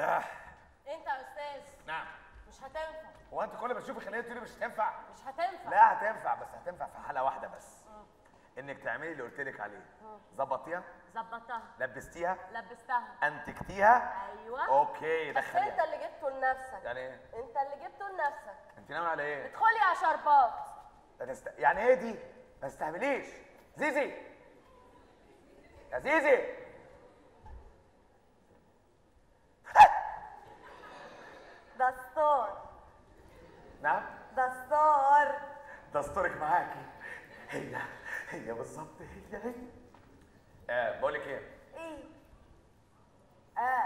آه. انت يا استاذ نعم مش هتنفع هو انت كل ما تشوفي خليه تقولي مش هتنفع مش هتنفع لا هتنفع بس هتنفع في حاله واحده بس انك تعملي اللي قلت لك عليه ظبطيها ظبطتها لبستيها لبستها انتجتيها ايوه اوكي بس انت دخليها اللي جبته لنفسك يعني ايه انت اللي جبته لنفسك انت ناوي على ايه ادخلي يا شربات ده تست... يعني ايه دي ما تستهبليش زيزي يا زيزي دستور نعم دستور دستورك معاكي هي هي بالظبط هي هي آه بقول لك ايه ايه اه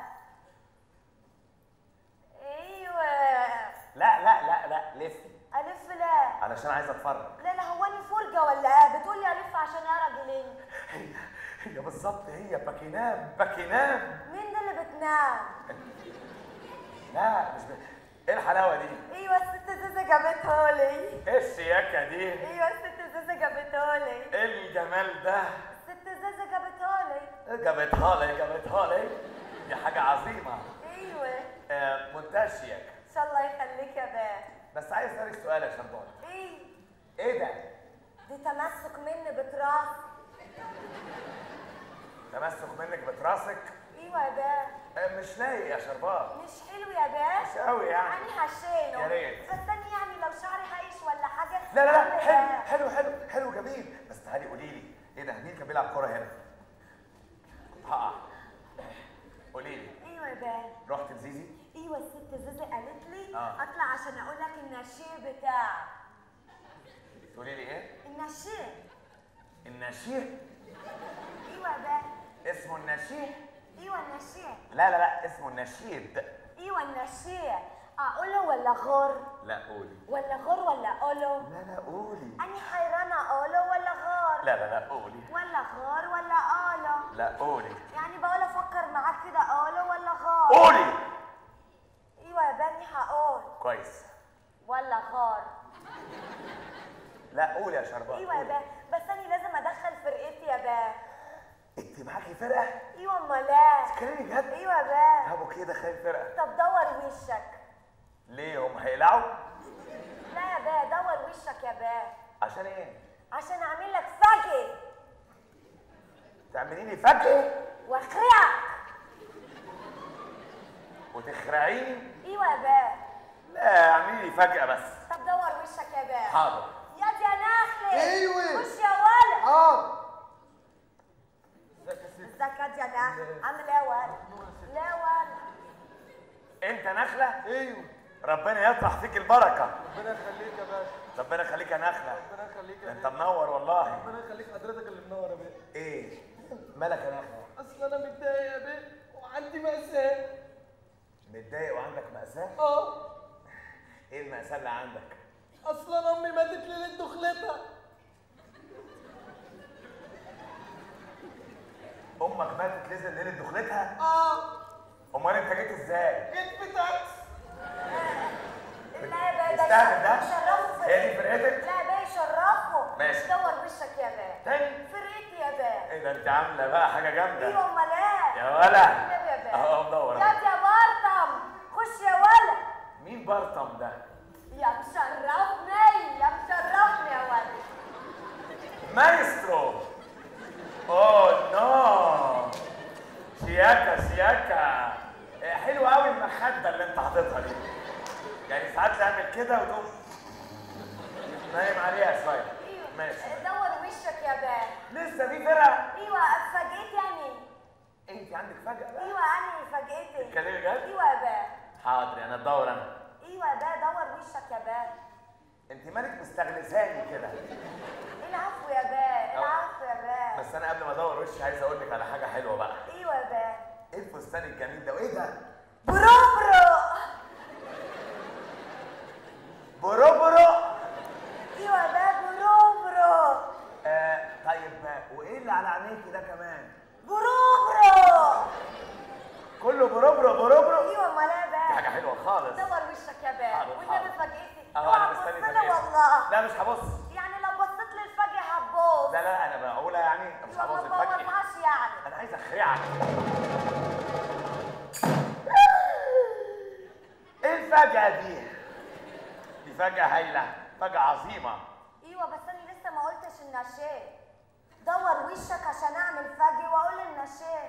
ايوه لا لا لا لا لفي الف لا علشان عايز اتفرج لا لا هو اني فرجه ولا ايه بتقولي الف عشان يا راجلين هي هي بالظبط هي باكينام باكينام مين ده اللي بتنام لا مش ب... ايه الحلاوه دي ايوه الست زوزة جابته لي ايه الشياكه دي ايوه الست زوزة جابته لي ايه الجمال ده الست زوزة جابته لي جابتها لي جابتها لي دي حاجه عظيمه ايوه آه منتهى الشياكه ان شاء الله يخليك يا باب بس عايز اسالك سؤال يا شربان ايه ايه ده دي تمسك مني بتراس تمسك منك بتراسك ايوه يا باب آه مش لايق يا شربان مش حلو يا باب مش قوي يعني انا هشيله يا ريت. بس انا يعني لو شعري هايش ولا حاجه لا لا لا أعمل حلو إيه؟ حلو حلو حلو جميل بس تعالي قولي لي ايه ده مين كان بيلعب كوره هنا؟ ها قولي لي ايوه يا باب رحت لزيزي؟ ايوه الست زوزة قالت لي آه. اطلع عشان اقول لك النشير بتاعك تقولي لي ايه؟ النشير النشيه ايوه يا باب اسمه النشيه؟ ايوه النشير لا لا لا اسمه النشيد ايوه النشير اقوله ولا غر لا قولي ولا غر ولا اقوله لا لا قولي اني حيرانه اقوله ولا غار لا لا لا قولي ولا غار ولا اقوله لا قولي يعني بقول افكر معاك كده اقوله ولا غار قولي ايوه يا بني هقول كويس ولا غار لا قولي يا شربات ايوه يا قولي. باه بس انا لازم ادخل فرقتي يا باه انت معاكي فرقه؟ ايوه امال لا تتكلمي جد؟ ايوه يا باه طب اوكي دخلي الفرقه طب دور وشك ليه هم هيقلعوا؟ لا يا باه دور وشك يا باه عشان ايه؟ عشان اعمل لك فجأة تعملي لي فجأة واخرعك وتخرعيني؟ ايوه يا باه لا اعملي لي فجأة بس طب دور وشك يا باه حاضر يا دي يا نخلة أيوة. خش يا ولد اه ازيك يا دي يا نخلة عامل ايه يا ولد لا ولد انت نخلة ايوه ربنا يطرح فيك البركة ربنا يخليك يا باشا ربنا يخليك يا نخلة ربنا يخليك يا انت باشا منور والله ربنا يخليك حضرتك اللي منور يا باشا ايه مالك يا نخلة اصل انا متضايق يا باشا وعندي مأساة متضايق وعندك مأساة اه ايه المأساة اللي عندك اصل انا امي ماتت ليلة دخلتها امك ماتت ليلة ليلة دخلتها اه امال انت جيت ازاي جيت في تاكس لا يا باه يستاهل ده؟ شرفه هي دي فرقتك لا يا باه شرفه ماشي. دور وشك يا باه تاني فرقتي يا باه ايه ده انت عاملة بقى حاجة جامدة ايوه امال ايه يا ولا النبي يا باه اهو مدور يا أهو. دي يا بارتم خش يا ولد مين برطم ده يا مشرفني يا مشرفني يا ولد مايسترو اوه نو شياكة شياكة إيه، حلوة قوي المخدة اللي انت حاططها دي يعني ساعات تعمل كده وتقوم نايم عليها شوية ايوه ماشي دور وشك يا باه لسه في فرقة ايوه اتفاجئت يعني انت عندك فجأة بقى ايوه انا فاجئتك تتكلمي جد؟ ايوه يا باه حاضر انا ادور انا ايوه يا باه دور وشك يا باه انت مالك مستغلساني كده العفو يا باه العفو يا باه بس انا قبل ما ادور وشي عايز اقول لك على حاجة حلوة بقى ايوه يا باه ايه الفستان الجميل ده وايه ده؟ برو برو برو برو ايوه يا باه برو برو آه طيب وايه اللي على عينيكي ده كمان؟ برو برو كله برو برو برو برو ايوه امال ايه يا دي باه حاجة حلوة خالص دور وشك يا باه حاضر، والنبي حاضر. فاجئتني اهو انا اوعى مستني تبص لي تفاجئك. والله لا مش هبص يعني لو بصيت لي الفجأة هتبوظ لا لا انا بقولها يعني مش ايوه هبص ما الفجأة بوظهاش يعني انا عايز اخرعك المفاجاه دي دي فجاه هايله فجاه عظيمه ايوه بس انا لسه ما قلتش النشاه دور وشك عشان اعمل فجي واقول النشاه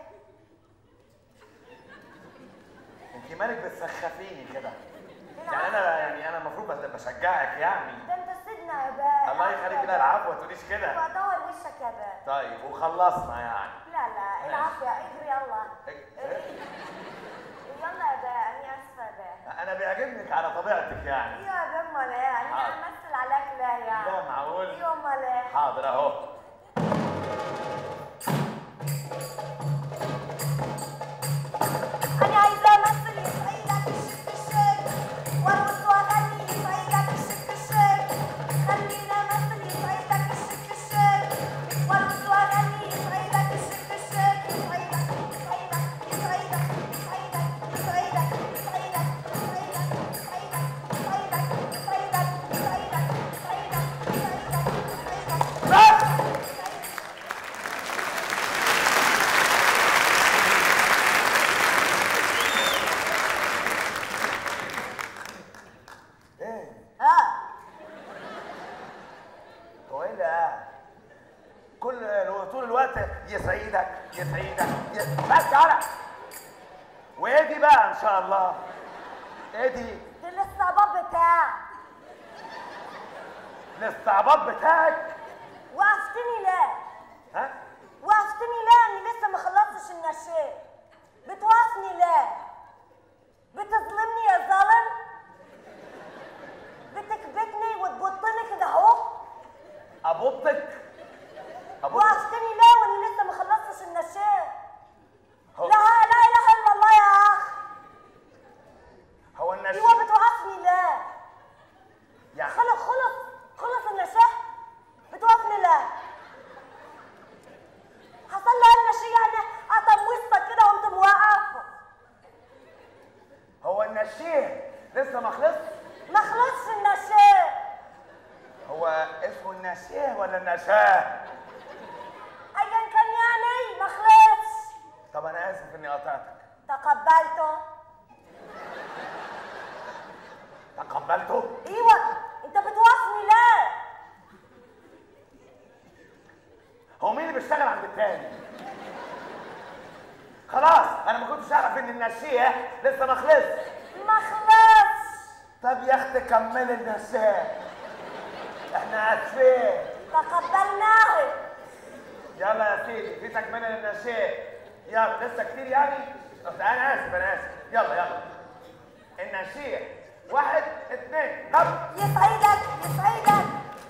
انت مالك بتسخفيني كده يعني انا يعني انا المفروض بس- بشجعك يعني ده انت سيدنا يا بقى الله يخليك لا العفو ما تقوليش كده يبقى دور وشك يا بقى طيب وخلصنا يعني لا لا العافية اجري يلا إيه؟ يلا يا بقى انا اسفة يا بقى انا بيعجبنك على طبيعتك يعني ايوه يا بقى امال ايه يعني حاضر. امثل عليك لا يعني لا معقول ايوه امال ايه حاضر اهو انا عايزة امثل يسعدك الشك الشك وارقص واغني يسعدك الشك الشك خلينا امثل يسعدك الشك الشك وارقص واغني يسعدك الشك الشك يسعدك يسعدك يسعدك يسعدك يسعدك يسعدك يسعدك يسعدك يسعدك يسعدك يسعدك يسعدك يسعدك بس ايه ها هو ايه اللي قاعد كل طول الوقت يسعدك يسعدك يس... بس تعالى وايه دي بقى ان شاء الله ايه دي دي الاستعباط بتاعك الاستعباط بتاعك وقفتني ليه؟ ها وقفتني ليه اني لسه ما خلصتش النشاه؟ بتوقفني ليه؟ بتظلمني يا ظالم؟ بتكبتني وتبطني كده اهو؟ ابطك ابطك وقفتني ليه واني لسه ما خلصتش النشاه؟ هو, لا لا اله الا الله يا اخ هو النشيد ايوه بتوقفني ليه؟ يعني خلص خلص خلص النشاه بتوقفني ليه؟ حصل لي النشيه يعني قطم وسطك كده وقمت موقفه هو النشيه لسه ما خلصش ما خلصش النشاه هو اسمه النشيه ولا النشاه ايا كان يعني ما خلصش طب انا اسف اني قطعتك تقبلته تقبلته ايوه انت بتوقفني ليه هو مين اللي بيشتغل عند التاني خلاص انا ما كنتش اعرف ان النشيه لسه ما خلصش ما خلصش طب يا اختي كملي النشاه احنا اسفين تقبلناه يلا يا سيدي في تكمله للنشاه يلا لسه كتير يعني أصل انا اسف انا اسف يلا يلا النشيه واحد اثنين طب يسعدك يسعدك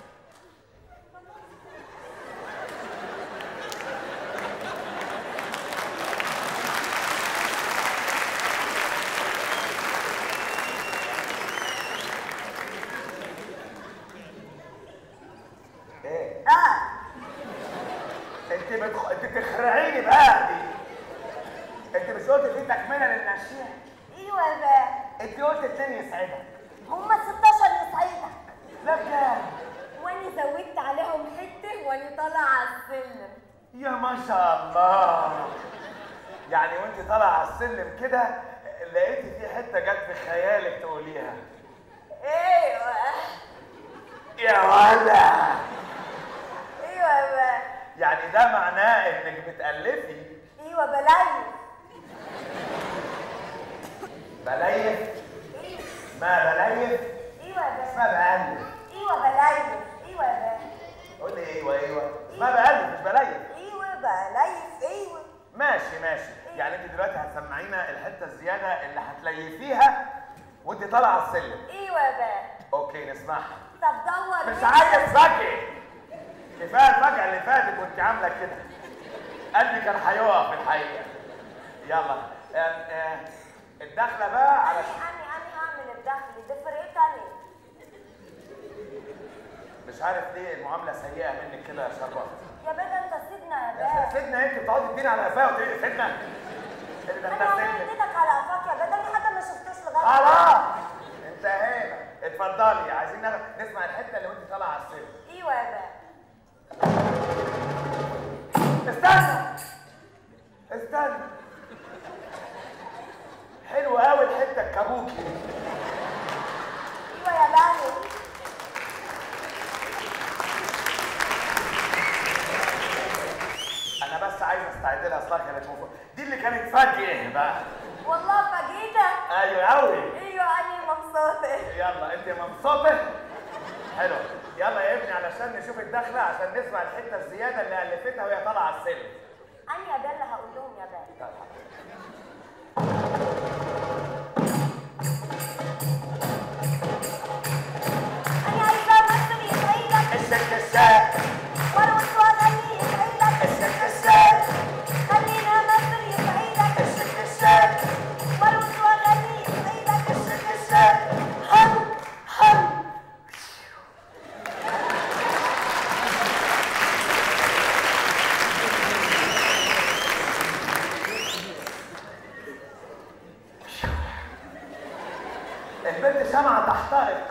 ايه اه انت بتخ... انت بتخرعيني بقى دي انت مش قلت في تكمله للنشيه ايوه يا بقى انت قلت اتنين يسعدك هما 16 يسعدك لا بجد واني زودت عليهم حته واني طالعه على السلم يا ما شاء الله يعني وانت طالعه على السلم كده لقيتي في حته جت في خيالك تقوليها ايوه يا ولا ايوه يا بقى يعني ده معناه انك بتألفي ايوه بلايف بليف ايوه ما بليف ايوه يا بقى ما بألف ايوه بلايف ايوه يا بقى قول لي ايوه ايوه ما بألف مش بليف ايوه بلايف ايوه ماشي ماشي يعني انت دلوقتي هتسمعينا الحته الزياده اللي هتليفيها وانت طالعه على السلم ايوه يا بقى اوكي نسمعها طب دور مش وشك. عايز فجأة كفايه الفجأة اللي فاتت وانت عامله كده قلبي كان هيقع في الحقيقه يلا آم، آم، الدخله بقى على أنا أنا أنا هعمل الدخل ده فرقة تانية مش عارف ليه المعامله سيئه منك كده يا شربات يا بدا أنت سيبنا يا يا بدا سيدنا انت بتقعدي تديني على قفاها وتقولي لي سيدنا اللي ده أنا انت أنا سيدنا اديتك على قفاك يا بدا أنا حتى ما شفتوش لغاية خلاص انتهينا اتفضلي عايزين ناخد- نسمع الحته اللي وانت طالعه على السلم أيوه يا بدا استنى استنى حلو قوي الحته الكابوكي دي اصلها كانت مف... دي اللي كانت فاجئه بقى والله فاجئتك ايوه قوي ايوه اني مبسوطه يلا انت مبسوطه حلو يلا يا ابني علشان نشوف الدخله عشان نسمع الحته الزياده اللي الفتها وهي طالعه على السلم اني يا بيلا هقول لهم يا بيلا انا عايزه امثل يسعدك السك الساق وارقص واغني يسعدك السك الساق خلينا امثل يسعدك السك الساق وارقص واغني يسعدك السك الساق هم هم البنت سامعه تحترق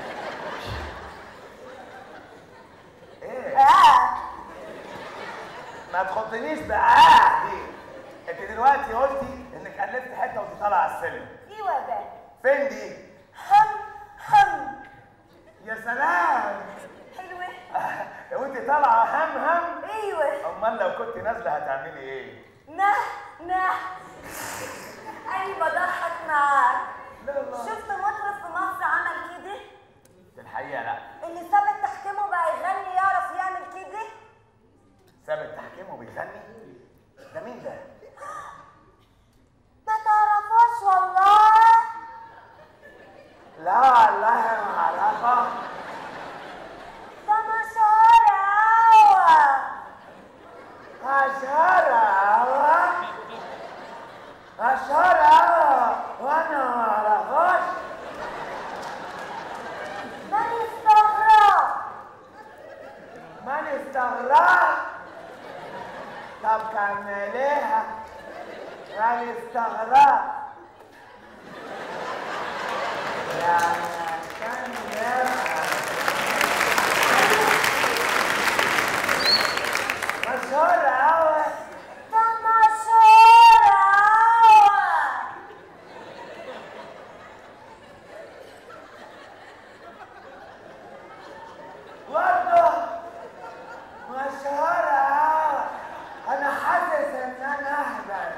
ايه اه ما تخضنيش بآه دي انت دلوقتي قلتي انك الفت حته وانت طالعه على السلم ايوه يا بيلا فين دي هم هم يا سلام حلوه وانت طالعه هم هم ايوه امال لو كنت نازله هتعملي ايه نه نه أنا بضحك معاك لا لا شفت مطرب في مصر عمل كده في الحقيقه لا اللي ساب التحكيم بقى يغني يعرف يعمل كده ساب التحكيم وبيغني ده مين ده ما تعرفوش والله لا والله ما اعرفها ده مشهور أوي عشرة عشرة وانا ما اعرفهاش من استغرب من استغرب طب كمليها من استغرب يعني عشان يبقى مشهور أوي ده مشهور أوي برضه مشهور أوي أنا حاسس إن أنا أهبل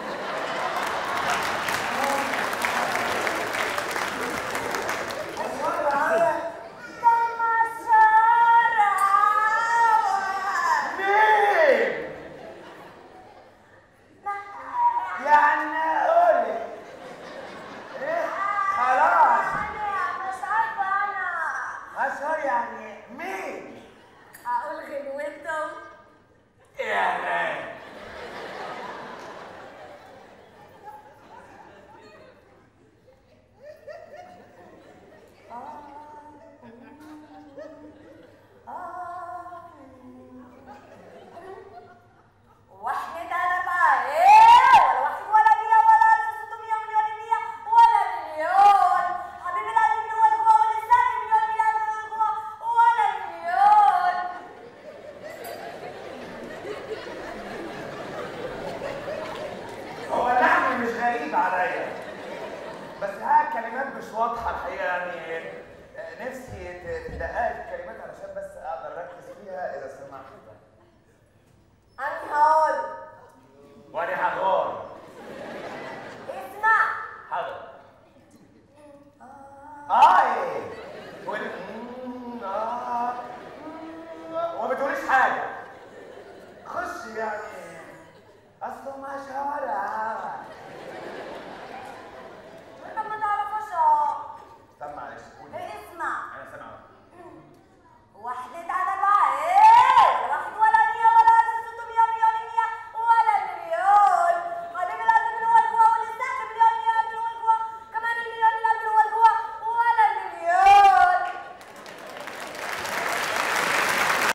مشهور أوي ده مشهور أوي مين؟ يعني قولي إيه خلاص أنا مش عارفة أنا مشهور يعني مين؟ أقول غنوتهم يعني واحد أربعة إيه ولا واحد ولا مية ولا ألف ستمية مليون مية ولا مليون حبيبي القلب اللي هو جوه ولساني مليون مليون اللي هو جوه ولا مليون هو اللحن مش غريب عليا بس ها كلمات مش واضحه الحقيقه يعني آه، نفسي ت- تدققي في الكلمات علشان بس اقدر اركز فيها اذا